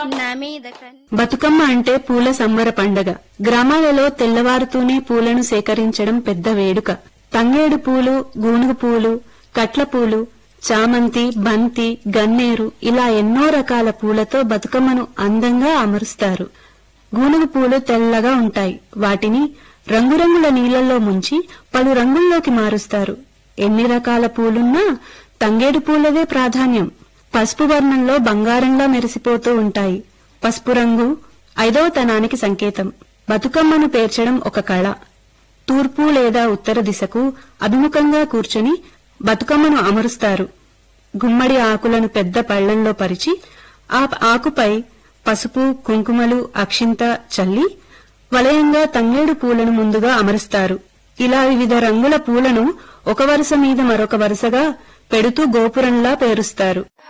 నా మీద కన్ను బతుకమ్మ అంటే పూల సంబర పండగ గ్రామాలలో తెల్లవారుతూనే పూలను సేకరించడం పెద్ద వేడుక తంగేడు పూలు గూనుగు పూలు కట్ల పూలు చామంతి బంతి గన్నేరు ఇలా ఎన్నో రకాల పూలతో బతుకమ్మను అందంగా అమరుస్తారు గూనుగు పూలు తెల్లగా ఉంటాయి వాటిని రంగురంగుల నీళ్లలో ముంచి పలు రంగుల్లోకి మారుస్తారు ఎన్ని రకాల పూలున్నా తంగేడు పూలదే ప్రాధాన్యం పసుపు వర్ణంలో బంగారంలా మెరిసిపోతూ ఉంటాయి పసుపు రంగు ఐదవ తనానికి సంకేతం బతుకమ్మను పేర్చడం ఒక కళ తూర్పు లేదా ఉత్తర దిశకు అభిముఖంగా కూర్చొని బతుకమ్మను అమరుస్తారు గుమ్మడి ఆకులను పెద్ద పళ్లల్లో పరిచి ఆ ఆకుపై పసుపు కుంకుమలు అక్షింత చల్లి వలయంగా తంగేడు పూలను ముందుగా అమరుస్తారు ఇలా వివిధ రంగుల పూలను ఒక వరుస మీద మరొక వరుసగా పెడుతూ గోపురంలా పేరుస్తారు